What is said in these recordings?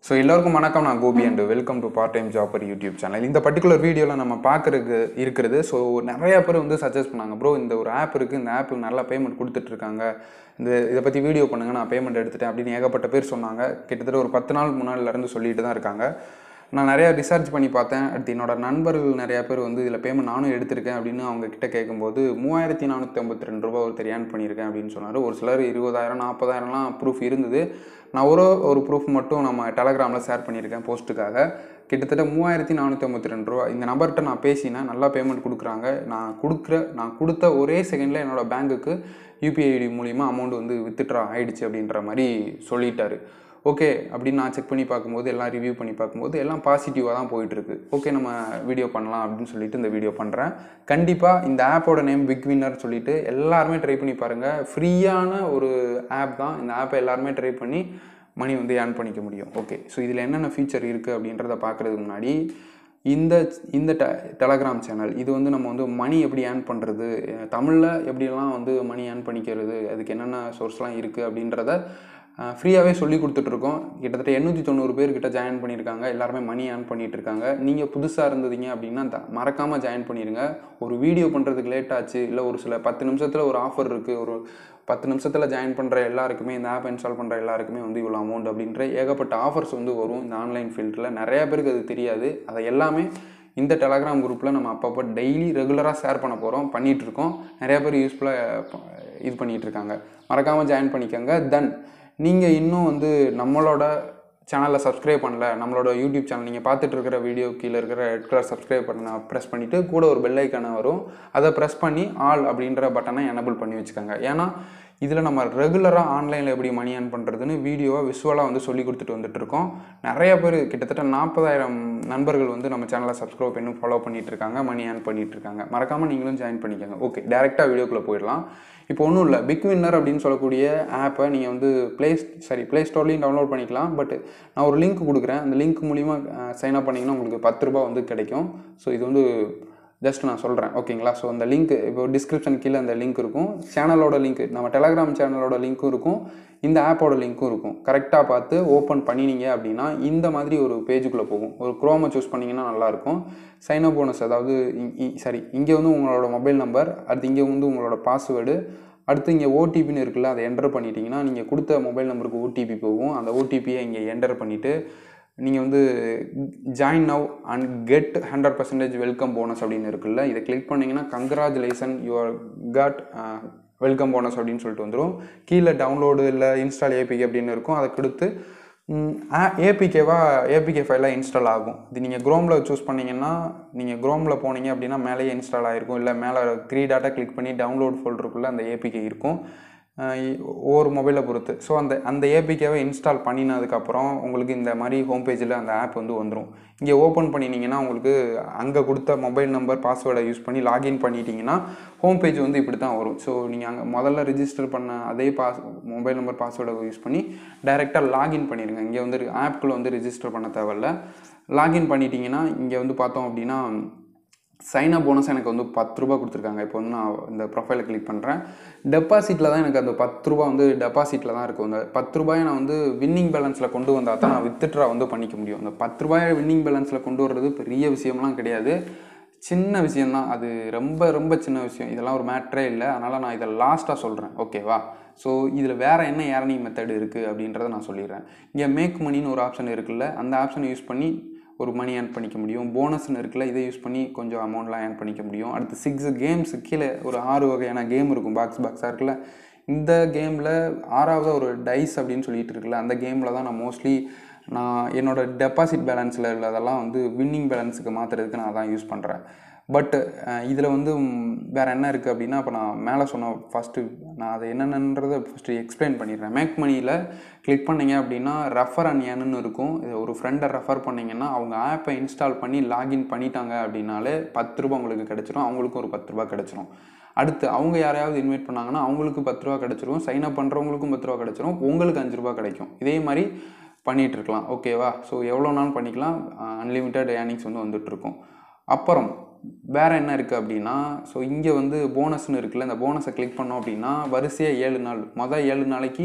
so எல்லோருக்கும் வணக்கம் நான் Gopi and welcome to part time jobber YouTube channel இந்த பர்டிகுலர் வீடியோவில் நம்ம பார்க்குறதுக்கு இருக்கிறது ஸோ நிறைய பேர் வந்து சஜஸ்ட் பண்ணாங்க ப்ரோ இந்த ஒரு ஆப் இருக்குது இந்த ஆப் நல்லா பேமெண்ட் கொடுத்துட்ருக்காங்க இந்த இதை பற்றி வீடியோ பண்ணுங்கள் நான் பேமெண்ட் எடுத்துட்டேன் அப்படின்னு ஏகப்பட்ட பேர் சொன்னாங்க கிட்டத்தட்ட ஒரு பத்து நாள் முன்னாடிலேருந்து சொல்லிட்டு தான் இருக்காங்க நான் நிறையா ரிசர்ச் பண்ணி பார்த்தேன் அடுத்து என்னோட நண்பர்கள் நிறையா பேர் வந்து இதில் பேமெண்ட் நானும் எடுத்திருக்கேன் அப்படின்னு அவங்க கிட்ட கேட்கும்போது மூவாயிரத்தி நானூற்றி ஐம்பத்தி ரெண்டு ரூபா ஒருத்தர் ஏர்ன் பண்ணியிருக்கேன் அப்படின்னு சொன்னார் ஒரு சிலர் இருபதாயிரம் நாற்பதாயிரம்லாம் ப்ரூஃப் இருந்தது நான் ஒரு ஒரு ப்ரூஃப் மட்டும் நம்ம டெலகிராமில் ஷேர் பண்ணியிருக்கேன் போஸ்ட்டுக்காக கிட்டத்தட்ட மூவாயிரத்தி நானூற்றி ஐம்பத்தி ரெண்டு ரூபா இந்த நம்பர்கிட்ட நான் பேசினேன் நல்லா பேமெண்ட் கொடுக்குறாங்க நான் கொடுக்குற நான் கொடுத்த ஒரே செகண்டில் என்னோடய பேங்க்குக்கு யூபிஐ ஐடி மூலிமா அமௌண்ட் வந்து வித்ட்ரா ஆயிடுச்சு அப்படின்ற மாதிரி சொல்லிட்டாரு ஓகே அப்படின்னு நான் செக் பண்ணி பார்க்கும்போது எல்லாம் ரிவ்யூ பண்ணி பார்க்கும்போது எல்லாம் பாசிட்டிவாக தான் போயிட்டுருக்கு ஓகே நம்ம வீடியோ பண்ணலாம் அப்படின்னு சொல்லிட்டு இந்த வீடியோ பண்ணுறேன் கண்டிப்பாக இந்த ஆப்போட நேம் பிக் வின்னர் சொல்லிட்டு எல்லாருமே ட்ரை பண்ணி பாருங்கள் ஃப்ரீயான ஒரு ஆப் தான் இந்த ஆப்பை எல்லாருமே ட்ரை பண்ணி மணி வந்து ஏர்ன் பண்ணிக்க முடியும் ஓகே ஸோ இதில் என்னென்ன ஃபீச்சர் இருக்குது அப்படின்றத பார்க்குறதுக்கு முன்னாடி இந்த இந்த டெ டெலகிராம் சேனல் இது வந்து நம்ம வந்து மணி எப்படி ஏர்ன் பண்ணுறது தமிழில் எப்படியெல்லாம் வந்து மணி ஏர்ன் பண்ணிக்கிறது அதுக்கு என்னென்ன சோர்ஸ்லாம் இருக்குது அப்படின்றத ஃப்ரீயாகவே சொல்லி கொடுத்துட்ருக்கோம் கிட்டத்தட்ட எண்ணூற்றி தொண்ணூறு பேர்கிட்ட ஜாயின் பண்ணியிருக்காங்க எல்லாருமே மணி ஏர்ன் பண்ணிகிட்டு இருக்காங்க நீங்கள் புதுசாக இருந்தீங்க அப்படின்னா த மறக்காமல் ஜாயின் பண்ணிடுங்க ஒரு வீடியோ பண்ணுறதுக்கு லேட் ஆச்சு இல்லை ஒரு சில பத்து நிமிஷத்தில் ஒரு ஆஃபர் இருக்குது ஒரு பத்து நிமிஷத்தில் ஜாயின் பண்ணுற எல்லாருக்குமே இந்த ஆப் இன்ஸ்டால் பண்ணுற எல்லாருக்குமே வந்து இவ்வளோ அமௌண்ட் அப்படின்ற ஏகப்பட்ட ஆஃபர்ஸ் வந்து வரும் இந்த ஆன்லைன் ஃபீல்டில் நிறையா பேருக்கு அது தெரியாது அதை எல்லாமே இந்த டெலகிராம் குரூப்பில் நம்ம அப்பப்போ டெய்லி ரெகுலராக ஷேர் பண்ண போகிறோம் பண்ணிகிட்ருக்கோம் நிறையா பேர் யூஸ்ஃபுல்லாக இது பண்ணிகிட்டு இருக்காங்க மறக்காமல் ஜாயின் பண்ணிக்கோங்க தென் நீங்கள் இன்னும் வந்து நம்மளோட சேனலில் சப்ஸ்கிரைப் பண்ணல நம்மளோட யூடியூப் சேனல் நீங்கள் பார்த்துட்டு இருக்கிற வீடியோ கீழே இருக்கிற ரெட் கலர் சப்ஸ்கிரைப் பண்ண ப்ரெஸ் பண்ணிவிட்டு கூட ஒரு பெல் ஐக்கான வரும் அதை ப்ரெஸ் பண்ணி ஆல் அப்படின்ற பட்டனை எனபிள் பண்ணி வச்சுக்கோங்க ஏன்னா இதில் நம்ம ரெகுலராக ஆன்லைனில் எப்படி மணி ஏர்ன் பண்ணுறதுன்னு வீடியோவை விஷுவலாக வந்து சொல்லி கொடுத்துட்டு வந்துட்டுருக்கோம் நிறைய பேர் கிட்டத்தட்ட நாற்பதாயிரம் நண்பர்கள் வந்து நம்ம சேனலை சப்ஸ்கிரைப் பண்ணி ஃபாலோ பண்ணிட்டு இருக்காங்க மணி ஏர்ன் பண்ணிட்டு இருக்காங்க மறக்காமல் நீங்களும் ஜாயின் பண்ணிக்கோங்க ஓகே டேரெக்டாக வீடியோக்குள்ளே போயிடலாம் இப்போ ஒன்றும் இல்லை பிக் வின்னர் அப்படின்னு சொல்லக்கூடிய ஆப்பை நீங்கள் வந்து ப்ளே சாரி ப்ளே ஸ்டோர்லேயும் டவுன்லோட் பண்ணிக்கலாம் பட் நான் ஒரு லிங்க் கொடுக்குறேன் அந்த லிங்க் மூலிமா சைன் அப் பண்ணிங்கன்னா உங்களுக்கு பத்து ரூபா வந்து கிடைக்கும் ஸோ இது வந்து ஜஸ்ட் நான் சொல்கிறேன் ஓகேங்களா ஸோ அந்த லிங்க் இப்போ டிஸ்கிரிப்ஷன் கீழே அந்த லிங்க் இருக்கும் சேனலோட லிங்க் நம்ம டெலகிராம் சேனலோட லிங்க்கும் இருக்கும் இந்த ஆப்போட லிங்க்கும் இருக்கும் கரெக்டாக பார்த்து ஓப்பன் பண்ணினீங்க அப்படின்னா இந்த மாதிரி ஒரு பேஜுக்குள்ளே போகும் ஒரு குரோமை சூஸ் பண்ணிங்கன்னா நல்லாயிருக்கும் சைன் அப் போனஸ் அதாவது சாரி இங்கே வந்து உங்களோட மொபைல் நம்பர் அடுத்து இங்கே வந்து உங்களோட பாஸ்வேர்டு அடுத்து இங்கே ஓடிபின்னு இருக்குல்ல அதை என்டர் பண்ணிட்டீங்கன்னா நீங்கள் கொடுத்த மொபைல் நம்பருக்கு ஓடிபி போகும் அந்த ஓடிபியை இங்கே என்டர் பண்ணிவிட்டு நீங்கள் வந்து join now and get hundred percentage welcome bonus அப்படின்னு இருக்குல்ல இதை கிளிக் பண்ணிங்கன்னா congratulation your got welcome bonus அப்படின்னு சொல்லிட்டு வந்துடும் கீழே டவுன்லோடு இல்லை இன்ஸ்டால் ஏபிகே அப்படின்னு இருக்கும் அதை கொடுத்து ஏபிகேவா ஏபிகே ஃபைலாக இன்ஸ்டால் ஆகும் இது நீங்கள் க்ரோமில் சூஸ் பண்ணிங்கன்னா நீங்கள் க்ரோமில் போனீங்க அப்படின்னா மேலேயே இன்ஸ்டால் ஆகிருக்கும் இல்லை மேலே த்ரீ டாட்டா கிளிக் பண்ணி டவுன்லோட் ஃபோல்டருக்குள்ளே அந்த ஏபிகே இருக்கும் ஒவ்வொரு மொபைலை பொறுத்து ஸோ அந்த அந்த ஏபிகேவை இன்ஸ்டால் பண்ணினதுக்கப்புறம் உங்களுக்கு இந்த மாதிரி ஹோம் பேஜில் அந்த ஆப் வந்து வந்துடும் இங்கே ஓப்பன் பண்ணினீங்கன்னா உங்களுக்கு அங்கே கொடுத்த மொபைல் நம்பர் பாஸ்வேர்டை யூஸ் பண்ணி லாகின் பண்ணிட்டீங்கன்னா ஹோம் பேஜ் வந்து இப்படி தான் வரும் ஸோ நீங்கள் அங்கே முதல்ல ரிஜிஸ்டர் பண்ண அதே பாஸ் மொபைல் நம்பர் பாஸ்வேர்டை யூஸ் பண்ணி டைரெக்டாக லாகின் பண்ணிடுங்க இங்கே வந்து ஆப்குள்ளே வந்து ரிஜிஸ்டர் பண்ண தேவையில்ல லாகின் பண்ணிட்டீங்கன்னா இங்கே வந்து பார்த்தோம் அப்படின்னா சைன் அப் போனஸ் எனக்கு வந்து பத்து ரூபா கொடுத்துருக்காங்க இப்போ வந்து நான் இந்த ப்ரொஃபைலை கிளிக் பண்ணுறேன் டெபாசிட்டில் தான் எனக்கு அந்த பத்து ரூபா வந்து டெபாசிட்டில் தான் இருக்கும் அந்த பத்து ரூபாயை நான் வந்து வின்னிங் பேலன்ஸில் கொண்டு வந்தால் தான் நான் வித்ட்ரா வந்து பண்ணிக்க முடியும் அந்த பத்து ரூபாயை வின்னிங் பேலன்ஸில் கொண்டு வர்றது பெரிய விஷயம்லாம் கிடையாது சின்ன விஷயந்தான் அது ரொம்ப ரொம்ப சின்ன விஷயம் இதெல்லாம் ஒரு மேட்ரே இல்லை அதனால் நான் இதை லாஸ்ட்டாக சொல்கிறேன் ஓகேவா ஸோ இதில் வேறு என்ன ஏர்னிங் மெத்தட் இருக்குது அப்படின்றத நான் சொல்லிடுறேன் இங்கே மேக் மணின்னு ஒரு ஆப்ஷன் இருக்குல்ல அந்த ஆப்ஷனை யூஸ் பண்ணி ஒரு மணி ஏர்ன் பண்ணிக்க முடியும் போனஸ்னு இருக்குல்ல இதை யூஸ் பண்ணி கொஞ்சம் அமௌண்ட்லாம் ஏர்ன் பண்ணிக்க முடியும் அடுத்து சிக்ஸ் கேம்ஸ் கீழே ஒரு ஆறு வகையான கேம் இருக்கும் பாக்ஸ் பாக்ஸாக இருக்குல்ல இந்த கேமில் ஆறாவது ஒரு டைஸ் அப்படின்னு சொல்லிட்டு இருக்குல்ல அந்த கேமில் தான் நான் மோஸ்ட்லி நான் என்னோடய டெபாசிட் பேலன்ஸில் உள்ளதெல்லாம் வந்து வின்னிங் பேலன்ஸுக்கு மாற்றுறதுக்கு நான் தான் யூஸ் பண்ணுறேன் பட் இதில் வந்து வேறு என்ன இருக்குது அப்படின்னா இப்போ நான் மேலே சொன்ன ஃபஸ்ட்டு நான் அதை என்னென்னன்றதை ஃபஸ்ட்டு எக்ஸ்பிளைன் பண்ணிடுறேன் மேக் மணியில் கிளிக் பண்ணிங்க அப்படின்னா ரெஃபர் அண்ட் ஏன்னு இருக்கும் இதை ஒரு ஃப்ரெண்டை ரெஃபர் பண்ணிங்கன்னா அவங்க ஆப்பை இன்ஸ்டால் பண்ணி லாகின் பண்ணிட்டாங்க அப்படின்னாலே பத்து ரூபா உங்களுக்கு கிடச்சிரும் அவங்களுக்கும் ஒரு பத்து ரூபா கிடச்சிரும் அடுத்து அவங்க யாரையாவது இன்வைட் பண்ணாங்கன்னா அவங்களுக்கு பத்து ரூபா கிடச்சிரும் சைன் அப் பண்ணுறவங்களுக்கும் பத்து ரூபா கிடச்சிரும் உங்களுக்கு அஞ்சு ரூபா கிடைக்கும் இதே மாதிரி பண்ணிகிட்டு இருக்கலாம் ஓகேவா ஸோ எவ்வளோ நாள் பண்ணிக்கலாம் அன்லிமிட்டெட் ஏர்னிங்ஸ் வந்து வந்துட்டுருக்கும் அப்புறம் வேறு என்ன இருக்குது அப்படின்னா ஸோ இங்கே வந்து போனஸ்னு இருக்குல்ல இந்த போனஸை கிளிக் பண்ணோம் அப்படின்னா வரிசையாக ஏழு நாள் மொதல் ஏழு நாளைக்கு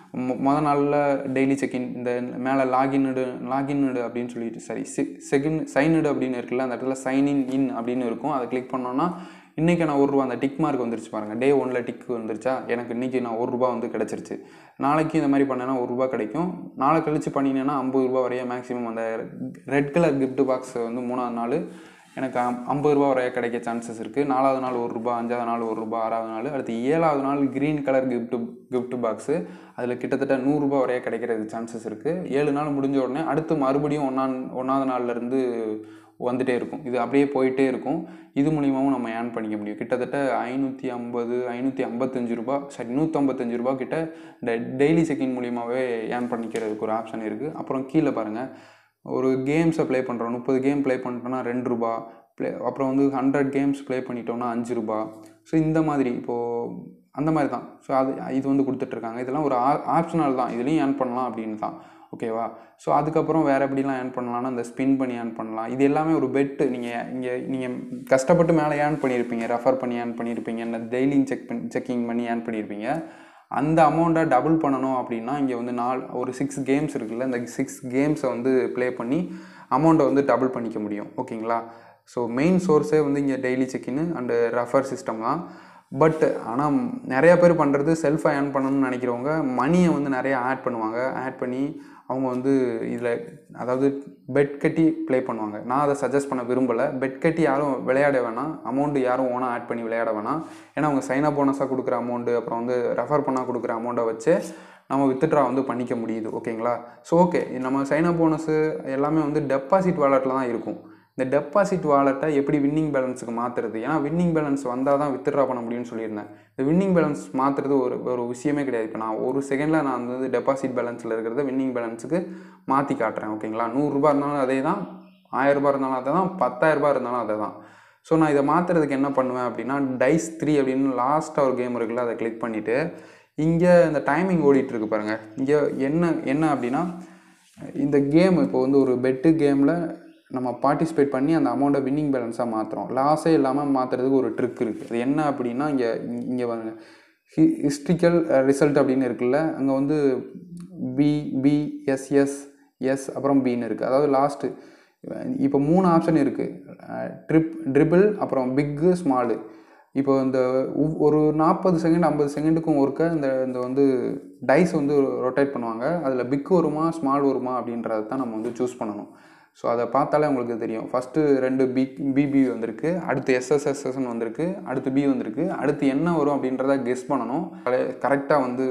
மொ மொதல் நாளில் டெய்லி செக்இன் இந்த மேலே லாகின்டு லாகின்டு அப்படின்னு சொல்லிட்டு சரி செகண்ட் சைனடு அப்படின்னு இருக்குல்ல அந்த இடத்துல சைன் இன் இன் அப்படின்னு இருக்கும் அதை கிளிக் பண்ணோன்னா இன்றைக்கி நான் ஒரு ரூபா அந்த டிக் மார்க் வந்துருச்சு பாருங்கள் டே ஒனில் டிக் வந்துருச்சா எனக்கு இன்றைக்கி நான் ஒரு ரூபா வந்து கிடச்சிருச்சு நாளைக்கு இந்த மாதிரி பண்ணேன்னா ஒரு ரூபா கிடைக்கும் நாளை கழிச்சு பண்ணினேன்னா ஐம்பது ரூபா வரைய மேக்ஸிமம் அந்த ரெட் கலர் gift பாக்ஸ் வந்து மூணாவது நாள் எனக்கு அம்- ஐம்பது ரூபா வரைய கிடைக்க சான்சஸ் இருக்குது நாலாவது நாள் ஒரு ரூபா அஞ்சாவது நாள் ஒரு ரூபா ஆறாவது நாள் அடுத்து ஏழாவது நாள் green colour gift gift box அதில் கிட்டத்தட்ட நூறுரூபா வரைய கிடைக்கிறதுக்கு சான்சஸ் இருக்குது ஏழு நாள் முடிஞ்ச உடனே அடுத்து மறுபடியும் ஒன்றா ஒன்றாவது நாள்லேருந்து வந்துட்டே இருக்கும் இது அப்படியே போயிட்டே இருக்கும் இது மூலியமாகவும் நம்ம ஏர்ன் பண்ணிக்க முடியும் கிட்டத்தட்ட ஐநூற்றி ஐம்பது ஐநூற்றி ஐம்பத்தஞ்சு ரூபா சரி நூற்றம்பத்தஞ்சு ரூபா கிட்ட இந்த டெய்லி செக்கிங் மூலியமாகவே ஏர்ன் பண்ணிக்கிறதுக்கு ஒரு ஆப்ஷன் இருக்குது அப்புறம் கீழே பாருங்கள் ஒரு கேம்ஸை ப்ளே பண்ணுறோம் முப்பது கேம் ப்ளே பண்ணிட்டோம்னா ரெண்டு ரூபா ப்ளே அப்புறம் வந்து ஹண்ட்ரட் கேம்ஸ் ப்ளே பண்ணிட்டோம்னா அஞ்சு ரூபா ஸோ இந்த மாதிரி இப்போது அந்த மாதிரி தான் ஸோ அது இது வந்து கொடுத்துட்ருக்காங்க இதெல்லாம் ஒரு ஆப்ஷனல் தான் இதுலேயும் ஏர்ன் பண்ணலாம் அப்படின்னு தான் ஓகேவா ஸோ அதுக்கப்புறம் வேறு எப்படிலாம் ஏர்ன் பண்ணலாம்னா இந்த ஸ்பின் பண்ணி ஏர்ன் பண்ணலாம் இது எல்லாமே ஒரு பெட்டு நீங்கள் இங்கே நீங்கள் கஷ்டப்பட்டு மேலே ஏர்ன் பண்ணியிருப்பீங்க ரெஃபர் பண்ணி ஏர்ன் பண்ணியிருப்பீங்க இந்த டெய்லியும் செக் பண்ணி செக்கிங் பண்ணி ஏர்ன் பண்ணியிருப்பீங்க அந்த அமௌண்ட்டை டபுள் பண்ணணும் அப்படின்னா இங்கே வந்து நாலு ஒரு சிக்ஸ் கேம்ஸ் இருக்குல்ல இந்த சிக்ஸ் கேம்ஸை வந்து ப்ளே பண்ணி அமௌண்ட்டை வந்து டபுள் பண்ணிக்க முடியும் ஓகேங்களா ஸோ மெயின் சோர்ஸே வந்து இங்கே daily check in and refer system தான் பட் ஆனால் நிறைய பேர் பண்ணுறது செல்ஃபாக ஏர்ன் பண்ணணும்னு நினைக்கிறவங்க மணியை வந்து நிறைய ஆட் பண்ணுவாங்க ஆட் பண்ணி அவங்க வந்து இதில் அதாவது பெட் கட்டி ப்ளே பண்ணுவாங்க நான் அதை சஜஸ்ட் பண்ண விரும்பலை பெட் கட்டி யாரும் விளையாட வேணாம் அமௌண்ட்டு யாரும் ஓனாக ஆட் பண்ணி விளையாட வேணாம் ஏன்னா அவங்க சைனா போனஸாக கொடுக்குற அமௌண்ட்டு அப்புறம் வந்து ரெஃபர் பண்ணால் கொடுக்குற அமௌண்ட்டை வச்சு நம்ம வித்ட்ரா வந்து பண்ணிக்க முடியுது ஓகேங்களா ஸோ ஓகே நம்ம சைனா போனஸு எல்லாமே வந்து டெபாசிட் வாலெட்டில் தான் இருக்கும் இந்த டெபாசிட் வாலெட்டை எப்படி வின்னிங் பேலன்ஸுக்கு மாற்றுறது ஏன்னா வின்னிங் பேலன்ஸ் வந்தால் தான் வித்ட்ரா பண்ண முடியும்னு சொல்லியிருந்தேன் இந்த வின்னிங் பேலன்ஸ் மாற்றுறது ஒரு ஒரு விஷயமே கிடையாது இப்போ நான் ஒரு செகண்டில் நான் வந்து டெபாசிட் பேலன்ஸில் இருக்கிறத வின்னிங் பேலன்ஸுக்கு மாற்றி காட்டுறேன் ஓகேங்களா நூறுரூபா இருந்தாலும் அதே தான் ஆயிரரூபா இருந்தாலும் அதை தான் பத்தாயிரரூபா இருந்தாலும் அதை தான் ஸோ நான் இதை மாற்றுறதுக்கு என்ன பண்ணுவேன் அப்படின்னா டைஸ் த்ரீ அப்படின்னு லாஸ்ட்டாக ஒரு கேம் இருக்குல்ல அதை கிளிக் பண்ணிவிட்டு இங்கே இந்த டைமிங் ஓடிட்டுருக்கு பாருங்கள் இங்கே என்ன என்ன அப்படின்னா இந்த கேம் இப்போ வந்து ஒரு பெட்டு கேமில் நம்ம பார்ட்டிசிபேட் பண்ணி அந்த அமௌண்ட்டை வின்னிங் பேலன்ஸாக மாற்றுறோம் லாஸே இல்லாமல் மாற்றுறதுக்கு ஒரு ட்ரிக் இருக்குது அது என்ன அப்படின்னா இங்கே இங்கே பாருங்க ஹி ஹிஸ்ட்ரிக்கல் ரிசல்ட் அப்படின்னு இருக்குல்ல அங்கே வந்து B B S S S அப்புறம் பின்னு இருக்குது அதாவது லாஸ்ட்டு இப்போ மூணு ஆப்ஷன் இருக்குது ட்ரிப் ட்ரிபிள் அப்புறம் பிக்கு ஸ்மாலு இப்போ இந்த ஒவ்- ஒரு நாற்பது செகண்ட் ஐம்பது செகண்டுக்கும் ஒருக்க இந்த இந்த வந்து டைஸ் வந்து ரொட்டேட் பண்ணுவாங்க அதில் பிக் வருமா ஸ்மால் வருமா அப்படின்றத தான் நம்ம வந்து சூஸ் பண்ணணும் ஸோ அதை பார்த்தாலே உங்களுக்கு தெரியும் ஃபஸ்ட்டு ரெண்டு பி பிபி வந்திருக்கு அடுத்து எஸ்எஸ்எஸ்எஸ்ன்னு வந்திருக்கு அடுத்து பி வந்திருக்கு அடுத்து என்ன வரும் அப்படின்றத கெஸ் பண்ணணும் கரெக்டாக வந்து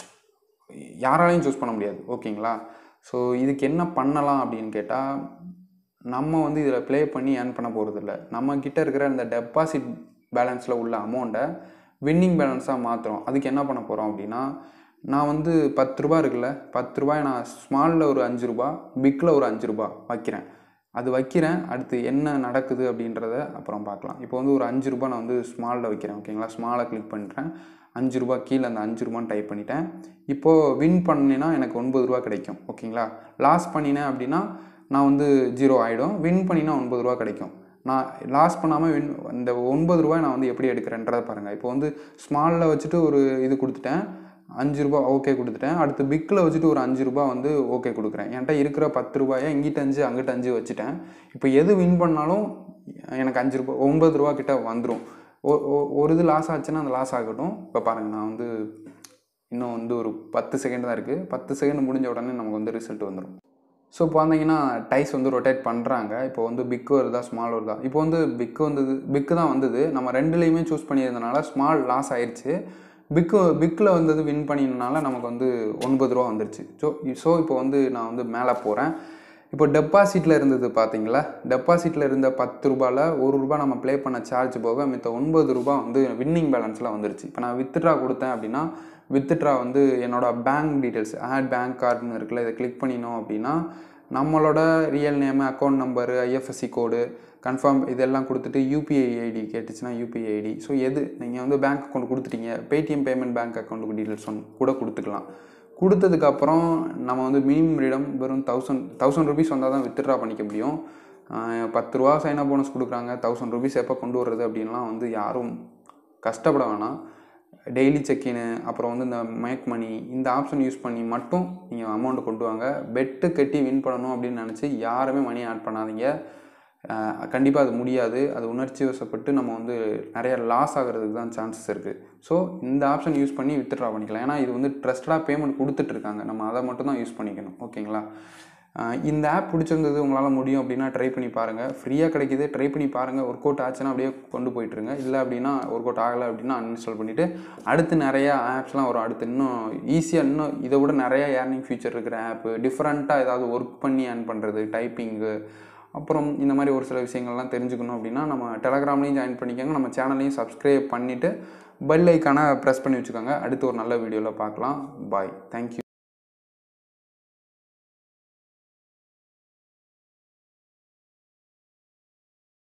யாராலையும் சூஸ் பண்ண முடியாது ஓகேங்களா ஸோ இதுக்கு என்ன பண்ணலாம் அப்படின்னு கேட்டால் நம்ம வந்து இதில் ப்ளே பண்ணி ஏர்ன் பண்ண போகிறதில்ல நம்ம கிட்ட இருக்கிற இந்த டெபாசிட் பேலன்ஸில் உள்ள அமௌண்ட்டை வின்னிங் பேலன்ஸாக மாற்றுறோம் அதுக்கு என்ன பண்ண போகிறோம் அப்படின்னா நான் வந்து பத்து ரூபா இருக்குல்ல பத்து ரூபாய் நான் ஸ்மாலில் ஒரு அஞ்சு ரூபா பிக்கில் ஒரு அஞ்சு ரூபா வைக்கிறேன் அது வைக்கிறேன் அடுத்து என்ன நடக்குது அப்படின்றத அப்புறம் பார்க்கலாம் இப்போ வந்து ஒரு அஞ்சு ரூபா நான் வந்து ஸ்மாலில் வைக்கிறேன் ஓகேங்களா ஸ்மாலை கிளிக் பண்ணுறேன் அஞ்சு ரூபா கீழே அந்த அஞ்சு ரூபான்னு டைப் பண்ணிட்டேன் இப்போது வின் பண்ணினா எனக்கு ஒன்பது ரூபா கிடைக்கும் ஓகேங்களா லாஸ் பண்ணினேன் அப்படின்னா நான் வந்து ஜீரோ ஆகிடும் வின் பண்ணினா ஒன்பது ரூபா கிடைக்கும் நான் லாஸ் பண்ணாமல் வின் இந்த ஒன்பது ரூபாய் நான் வந்து எப்படி எடுக்கிறேன்றதை பாருங்கள் இப்போ வந்து ஸ்மாலில் வச்சுட்டு ஒரு இது கொடுத்துட்டேன் அஞ்சு ரூபா ஓகே கொடுத்துட்டேன் அடுத்து பிக்கில் வச்சுட்டு ஒரு அஞ்சு ரூபா வந்து ஓகே கொடுக்குறேன் என்கிட்ட இருக்கிற பத்து ரூபாயை இங்கிட்ட அஞ்சு அங்கிட்ட அஞ்சு வச்சுட்டேன் இப்போ எது வின் பண்ணாலும் எனக்கு அஞ்சு ரூபா ஒன்பது ரூபா கிட்ட வந்துடும் ஒரு இது லாஸ் ஆச்சுன்னா அந்த லாஸ் ஆகட்டும் இப்போ பாருங்கள் நான் வந்து இன்னும் வந்து ஒரு பத்து செகண்ட் தான் இருக்குது பத்து செகண்ட் முடிஞ்ச உடனே நமக்கு வந்து ரிசல்ட் வந்துடும் ஸோ இப்போ வந்தீங்கன்னா டைஸ் வந்து ரொட்டேட் பண்ணுறாங்க இப்போ வந்து பிக்கு வருதா ஸ்மால் வருதா இப்போ வந்து பிக்கு வந்தது பிக்கு தான் வந்தது நம்ம ரெண்டுலேயுமே சூஸ் பண்ணியிருந்தனால ஸ்மால் லாஸ் ஆயிடுச்சு பிக்கு பிக்கில் வந்தது வின் பண்ணினால நமக்கு வந்து ஒன்பது ரூபா வந்துருச்சு ஸோ ஸோ இப்போ வந்து நான் வந்து மேலே போகிறேன் இப்போ டெபாசிட்டில் இருந்தது பார்த்தீங்களா டெபாசிட்டில் இருந்த பத்து ரூபாயில் ஒரு ரூபா நம்ம ப்ளே பண்ண சார்ஜ் போக மித்த ஒன்பது ரூபா வந்து வின்னிங் பேலன்ஸில் வந்துருச்சு இப்போ நான் வித்ட்ரா கொடுத்தேன் அப்படின்னா வித்ட்ரா வந்து என்னோட பேங்க் டீட்டெயில்ஸ் ஆட் பேங்க் கார்டுன்னு இருக்குல்ல இதை கிளிக் பண்ணினோம் அப்படின்னா நம்மளோட real name account number IFSC code confirm இதெல்லாம் கொடுத்துட்டு யூபிஐ ஐடி கேட்டுச்சுன்னா யூபிஐ ஐடி ஸோ எது நீங்கள் வந்து பேங்க் அக்கௌண்ட் கொடுத்துட்டீங்க பேடிஎம் பேமெண்ட் பேங்க் அக்கௌண்ட்டுக்கு டீட்டெயில்ஸ் ஒன் கூட கொடுத்துக்கலாம் கொடுத்ததுக்கப்புறம் நம்ம வந்து மினிமம் இடம் வெறும் தௌசண்ட் தௌசண்ட் ருபீஸ் வந்தால் தான் வித்ட்ரா பண்ணிக்க முடியும் ஆஹ் பத்து ரூபா சைனா போனஸ் கொடுக்குறாங்க தௌசண்ட் ருபீஸ் எப்போ கொண்டு வர்றது அப்படின்லாம் வந்து யாரும் கஷ்டப்பட வேணாம் டெய்லி செக்கின்னு அப்புறம் வந்து இந்த மேக் மணி இந்த ஆப்ஷன் யூஸ் பண்ணி மட்டும் நீங்கள் அமௌண்ட் கொண்டு வாங்க பெட்டு கட்டி வின் பண்ணணும் அப்படின்னு நினச்சி யாருமே மணி ஆட் பண்ணாதீங்க கண்டிப்பாக அது முடியாது அது உணர்ச்சி வசப்பட்டு நம்ம வந்து நிறைய லாஸ் ஆகிறதுக்கு தான் சான்சஸ் இருக்குது ஸோ இந்த ஆப்ஷன் யூஸ் பண்ணி வித்ட்ரா பண்ணிக்கலாம் ஏன்னா இது வந்து ட்ரஸ்டடாக பேமெண்ட் கொடுத்துட்ருக்காங்க நம்ம அதை மட்டும் தான் யூஸ் பண்ணிக்கணும் ஓகேங்களா அஹ் இந்த ஆப் பிடிச்சிருந்தது உங்களால் முடியும் அப்படின்னா ட்ரை பண்ணி பாருங்கள் ஃப்ரீயாக கிடைக்குது ட்ரை பண்ணி பாருங்கள் ஒர்க் அவுட் ஆச்சுன்னா அப்படியே கொண்டு போயிட்டுருங்க இல்லை அப்படின்னா ஒர்க் அவுட் ஆகலை அப்படின்னா அன்இன்ஸ்டால் பண்ணிவிட்டு அடுத்து நிறையா ஆப்ஸ்லாம் வரும் அடுத்து இன்னும் ஈஸியாக இன்னும் இதை விட நிறைய ஏர்னிங் ஃபீச்சர் இருக்கிற ஆப்பு டிஃப்ரெண்ட்டாக ஏதாவது ஒர்க் பண்ணி ஏர்ன் பண்ணுறது டைப்பிங்கு அப்புறம் இந்த மாதிரி ஒரு சில விஷயங்கள்லாம் தெரிஞ்சுக்கணும் அப்படின்னா நம்ம டெலகிராம்லேயும் ஜாயின் பண்ணிக்கோங்க நம்ம சேனலையும் சப்ஸ்கிரைப் பண்ணிவிட்டு பெல் ஐக்கானை ப்ரெஸ் பண்ணி வச்சுக்கோங்க அடுத்து ஒரு நல்ல வீடியோவில் பார்க்கலாம் பாய் தேங்க்யூ